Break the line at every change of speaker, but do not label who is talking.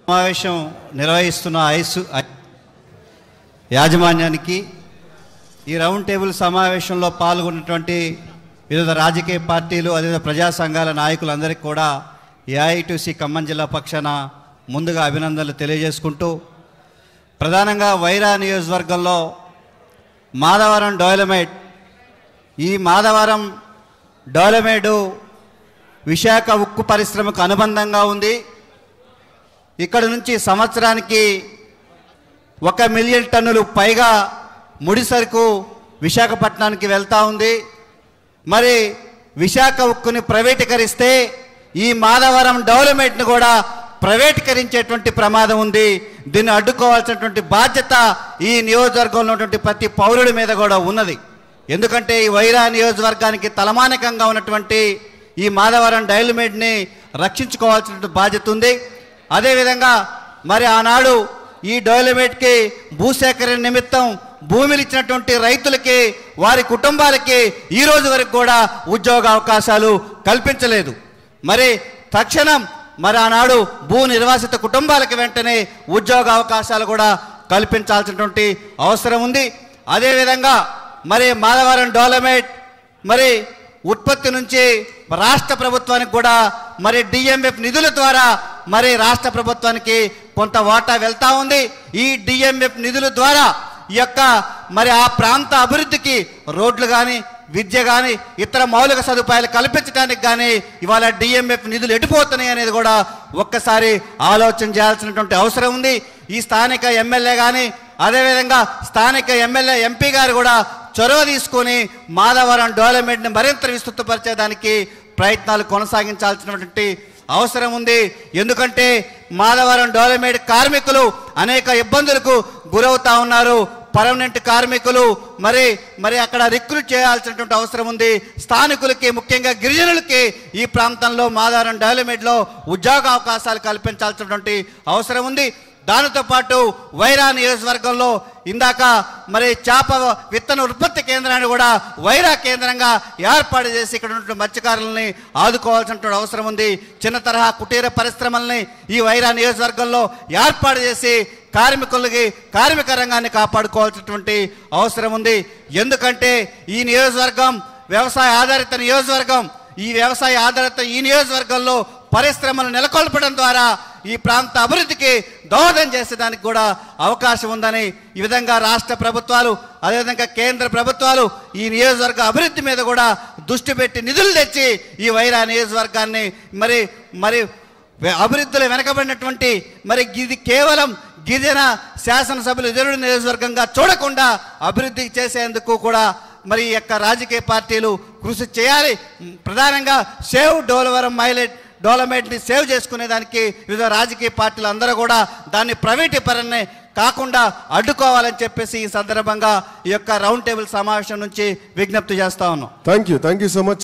సమావేశం నిర్వహిస్తున్న ఐసు యాజమాన్యానికి ఈ రౌండ్ టేబుల్ సమావేశంలో పాల్గొన్నటువంటి వివిధ రాజకీయ పార్టీలు అదేవిధంగా ప్రజా సంఘాల నాయకులందరికీ కూడా ఏఐటీసీ ఖమ్మం జిల్లా పక్షాన ముందుగా అభినందనలు తెలియజేసుకుంటూ ప్రధానంగా వైరా నియోజకవర్గంలో మాధవరం డెవలప్మెంట్ ఈ మాధవరం డెవలప్మెంట్ విశాఖ ఉక్కు పరిశ్రమకు అనుబంధంగా ఉంది ఇక్కడ నుంచి సంవత్సరానికి ఒక మిలియన్ టన్నులు పైగా ముడి సరుకు విశాఖపట్నానికి వెళ్తూ ఉంది మరి విశాఖ ఉక్కుని ప్రైవేటీకరిస్తే ఈ మాధవరం డెవలప్మెంట్ను కూడా ప్రైవేటీకరించేటువంటి ప్రమాదం ఉంది దీన్ని అడ్డుకోవాల్సినటువంటి బాధ్యత ఈ నియోజకవర్గంలో ఉన్నటువంటి ప్రతి పౌరుడి మీద కూడా ఉన్నది ఎందుకంటే ఈ వైరా నియోజకవర్గానికి తలమానికంగా ఉన్నటువంటి ఈ మాధవరం డెవలప్మెంట్ని రక్షించుకోవాల్సినటువంటి బాధ్యత ఉంది అదేవిధంగా మరి ఆనాడు ఈ డెవలప్మెంట్కి భూసేకరణ నిమిత్తం భూమిని ఇచ్చినటువంటి రైతులకి వారి కుటుంబాలకి ఈ రోజు వరకు కూడా ఉద్యోగ అవకాశాలు కల్పించలేదు మరి తక్షణం మరి ఆనాడు భూ నిర్వాసిత కుటుంబాలకి వెంటనే ఉద్యోగ అవకాశాలు కూడా కల్పించాల్సినటువంటి అవసరం ఉంది అదేవిధంగా మరి మాధవరం డెవలప్మెంట్ మరి ఉత్పత్తి నుంచి రాష్ట్ర ప్రభుత్వానికి కూడా మరి డిఎంఎఫ్ నిధుల ద్వారా మరి రాష్ట్ర ప్రభుత్వానికి కొంత వాటా వెళ్తా ఉంది ఈ డిఎంఎఫ్ నిధుల ద్వారా ఈ యొక్క మరి ఆ ప్రాంత అభివృద్ధికి రోడ్లు కానీ విద్య కానీ ఇతర మౌలిక సదుపాయాలు కల్పించడానికి కానీ ఇవాళ డిఎంఎఫ్ నిధులు ఎటుపోతున్నాయి అనేది కూడా ఒక్కసారి ఆలోచన చేయాల్సినటువంటి అవసరం ఉంది ఈ స్థానిక ఎమ్మెల్యే కానీ అదేవిధంగా స్థానిక ఎమ్మెల్యే ఎంపీ గారు కూడా చొరవ తీసుకొని మాధవరం డెవలప్మెంట్ని మరింత విస్తృతపరిచేదానికి ప్రయత్నాలు కొనసాగించాల్సినటువంటి అవసరం ఉంది ఎందుకంటే మాధవరం డెవలప్మెంట్ కార్మికులు అనేక ఇబ్బందులకు గురవుతా ఉన్నారు పర్మనెంట్ కార్మికులు మరి మరి అక్కడ రిక్రూట్ చేయాల్సినటువంటి అవసరం ఉంది స్థానికులకి ముఖ్యంగా గిరిజనులకి ఈ ప్రాంతంలో మాధవరం డెవలప్మెంట్లో ఉద్యోగ అవకాశాలు కల్పించాల్సినటువంటి అవసరం ఉంది దానితో పాటు వైరా నియోజకవర్గంలో ఇందాక మరి చేప విత్తన ఉత్పత్తి కేంద్రాన్ని కూడా వైరా కేంద్రంగా ఏర్పాటు చేసి ఇక్కడ ఉన్నటువంటి మత్స్యకారులని ఆదుకోవాల్సినటువంటి అవసరం ఉంది చిన్న తరహా కుటీర పరిశ్రమల్ని ఈ వైరా నియోజకవర్గంలో ఏర్పాటు చేసి కార్మికులకి కార్మిక రంగాన్ని కాపాడుకోవాల్సినటువంటి అవసరం ఉంది ఎందుకంటే ఈ నియోజకవర్గం వ్యవసాయ ఆధారిత నియోజకవర్గం ఈ వ్యవసాయ ఆధారిత ఈ నియోజకవర్గంలో పరిశ్రమలు నెలకొల్పడం ద్వారా ఈ ప్రాంత అభివృద్ధికి దోహదం చేసేదానికి కూడా అవకాశం ఉందని ఈ విధంగా రాష్ట్ర ప్రభుత్వాలు అదేవిధంగా కేంద్ర ప్రభుత్వాలు ఈ నియోజకవర్గ అభివృద్ధి మీద కూడా దృష్టి పెట్టి నిధులు తెచ్చి ఈ వైరా నియోజకవర్గాన్ని మరి మరి వె- అభివృద్ధిలో వెనకబడినటువంటి మరి ఇది కేవలం గిరిజన శాసనసభ్యులు ఇతరుడు నియోజకవర్గంగా చూడకుండా అభివృద్ధి చేసేందుకు కూడా మరి ఈ యొక్క రాజకీయ పార్టీలు కృషి చేయాలి ప్రధానంగా సేవ్ డోలవరం మైలెట్ డెవలప్మెంట్ని సేవ్ చేసుకునేదానికి వివిధ రాజకీయ పార్టీలు అందరూ కూడా దాన్ని ప్రైవేటీకరణనే కాకుండా అడ్డుకోవాలని చెప్పేసి ఈ సందర్భంగా ఈ యొక్క రౌండ్ టేబుల్ సమావేశం నుంచి విజ్ఞప్తి చేస్తా ఉన్నాం
thank you thank you so much